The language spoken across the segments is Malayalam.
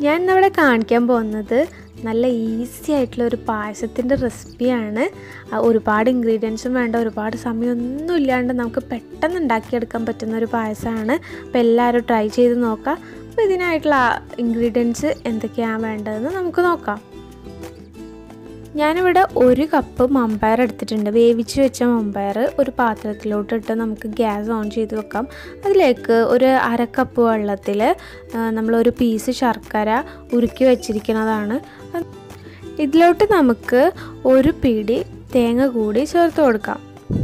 ഞാൻ ഇന്നിവിടെ കാണിക്കാൻ പോകുന്നത് നല്ല ഈസി ആയിട്ടുള്ള ഒരു പായസത്തിൻ്റെ റെസിപ്പിയാണ് ആ, ഒരുപാട് ഇൻഗ്രീഡിയൻസും വേണ്ട ഒരുപാട് സമയമൊന്നും ഇല്ലാണ്ട് നമുക്ക് പെട്ടെന്ന് ഉണ്ടാക്കിയെടുക്കാൻ പറ്റുന്ന ഒരു പായസമാണ് അപ്പോൾ എല്ലാവരും ട്രൈ ചെയ്ത് നോക്കാം അപ്പോൾ ഇതിനായിട്ടുള്ള ഇൻഗ്രീഡിയൻസ് എന്തൊക്കെയാണ് വേണ്ടതെന്ന് നമുക്ക് നോക്കാം ഞാനിവിടെ ഒരു കപ്പ് മമ്പയർ എടുത്തിട്ടുണ്ട് വേവിച്ച് വെച്ച മമ്പയർ ഒരു പാത്രത്തിലോട്ട് ഇട്ട് നമുക്ക് ഗ്യാസ് ഓൺ ചെയ്ത് വെക്കാം അതിലേക്ക് ഒരു അര കപ്പ് വെള്ളത്തിൽ നമ്മളൊരു പീസ് ശർക്കര ഉരുക്കി വെച്ചിരിക്കുന്നതാണ് ഇതിലോട്ട് നമുക്ക് ഒരു പിടി തേങ്ങ കൂടി ചേർത്ത് കൊടുക്കാം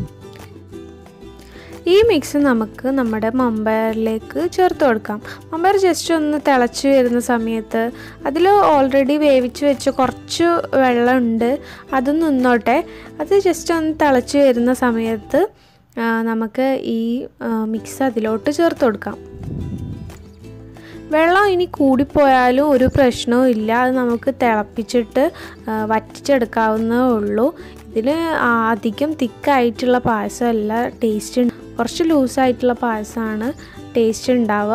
ഈ മിക്സ് നമുക്ക് നമ്മുടെ മമ്പയറിലേക്ക് ചേർത്ത് കൊടുക്കാം മമ്പയർ ജസ്റ്റ് ഒന്ന് തിളച്ച് വരുന്ന സമയത്ത് അതിൽ ഓൾറെഡി വേവിച്ച് വെച്ച് കുറച്ച് വെള്ളമുണ്ട് അത് നിന്നോട്ടെ അത് ജസ്റ്റ് ഒന്ന് തിളച്ച് വരുന്ന സമയത്ത് ആ, നമുക്ക് ഈ മിക്സ് അതിലോട്ട് ചേർത്ത് കൊടുക്കാം വെള്ളം ഇനി കൂടിപ്പോയാലും ഒരു പ്രശ്നവും ഇല്ല അത് നമുക്ക് തിളപ്പിച്ചിട്ട് ആ, വറ്റിച്ചെടുക്കാവുന്നേ ഉള്ളൂ ഇതിൽ അധികം തിക്കായിട്ടുള്ള പായസമല്ല ടേസ്റ്റ് കുറച്ച് ലൂസായിട്ടുള്ള പായസമാണ് ടേസ്റ്റ് ഉണ്ടാവുക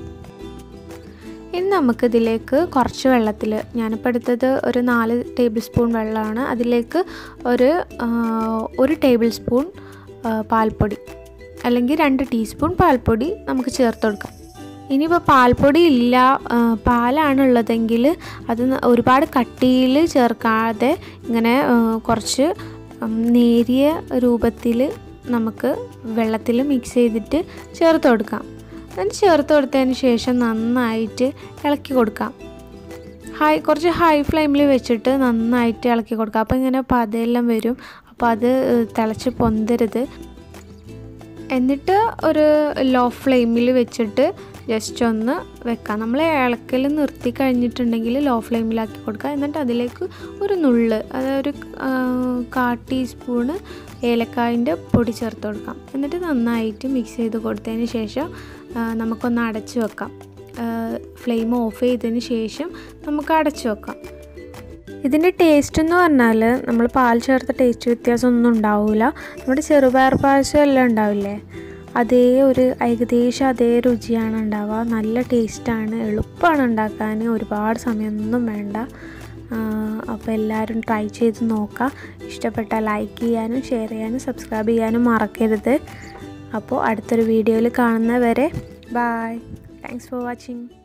ഇനി നമുക്കിതിലേക്ക് കുറച്ച് വെള്ളത്തിൽ ഞാനിപ്പോൾ എടുത്തത് ഒരു നാല് ടേബിൾ സ്പൂൺ വെള്ളമാണ് അതിലേക്ക് ഒരു ആ, ഒരു ടേബിൾ സ്പൂൺ ആ, പാൽപ്പൊടി അല്ലെങ്കിൽ രണ്ട് ടീസ്പൂൺ പാൽപ്പൊടി നമുക്ക് ചേർത്ത് കൊടുക്കാം ഇനിയിപ്പോൾ പാൽപ്പൊടി ഇല്ല ആ, പാലാണ് ഉള്ളതെങ്കിൽ അത് ന- ഒരുപാട് കട്ടിയിൽ ചേർക്കാതെ ഇങ്ങനെ ആ, കുറച്ച് ഉം, നേരിയ രൂപത്തിൽ നമുക്ക് വെള്ളത്തിൽ മിക്സ് ചെയ്തിട്ട് ചേർത്ത് കൊടുക്കാം എന്നിട്ട് ചേർത്ത് കൊടുത്തതിന് ശേഷം നന്നായിട്ട് ഇളക്കി കൊടുക്കാം ഹൈ കുറച്ച് ഹൈ ഫ്ലെയിമിൽ വെച്ചിട്ട് നന്നായിട്ട് ഇളക്കി കൊടുക്കാം അപ്പോൾ ഇങ്ങനെ പതയെല്ലാം വരും അപ്പോൾ അത് ഏഹ്, തിളച്ച് പൊന്തരുത് എന്നിട്ട് ഒരു ലോ ഫ്ലെയിമിൽ വെച്ചിട്ട് ജസ്റ്റ് ഒന്ന് വെക്കാം നമ്മൾ ഇളക്കൽ നിർത്തി കഴിഞ്ഞിട്ടുണ്ടെങ്കിൽ ലോ ഫ്ലെയിമിലാക്കി കൊടുക്കുക എന്നിട്ട് അതിലേക്ക് ഒരു നുള്ള് അതായത് ഒരു ആ, കാ ടീസ്പൂണ് ഏലക്കായൻ്റെ പൊടി ചേർത്ത് കൊടുക്കാം എന്നിട്ട് നന്നായിട്ട് മിക്സ് ചെയ്ത് കൊടുത്തതിന് ശേഷം ആ, നമുക്കൊന്ന് അടച്ച് വെക്കാം ഫ്ലെയിം ഓഫ് ചെയ്തതിന് ശേഷം നമുക്ക് അടച്ച് വെക്കാം ഇതിൻ്റെ ടേസ്റ്റ് എന്ന് പറഞ്ഞാൽ നമ്മൾ പാൽ ചേർത്ത ടേസ്റ്റ് വ്യത്യാസമൊന്നും ഉണ്ടാവില്ല നമ്മുടെ ചെറുപയർ പായസം എല്ലാം ഉണ്ടാവില്ലേ അതേ ഒരു ഏകദേശം അതേ രുചിയാണ് ഉണ്ടാവുക നല്ല ടേസ്റ്റാണ് എളുപ്പമാണ് ഉണ്ടാക്കാൻ ഒരുപാട് സമയമൊന്നും വേണ്ട അപ്പോൾ എല്ലാവരും ട്രൈ ചെയ്ത് നോക്കുക ഇഷ്ടപ്പെട്ടാൽ ലൈക്ക് ചെയ്യാനും ഷെയർ ചെയ്യാനും സബ്സ്ക്രൈബ് ചെയ്യാനും മറക്കരുത് അപ്പോൾ അടുത്തൊരു വീഡിയോയിൽ കാണുന്നവരെ ബായ് താങ്ക്സ് ഫോർ വാച്ചിങ്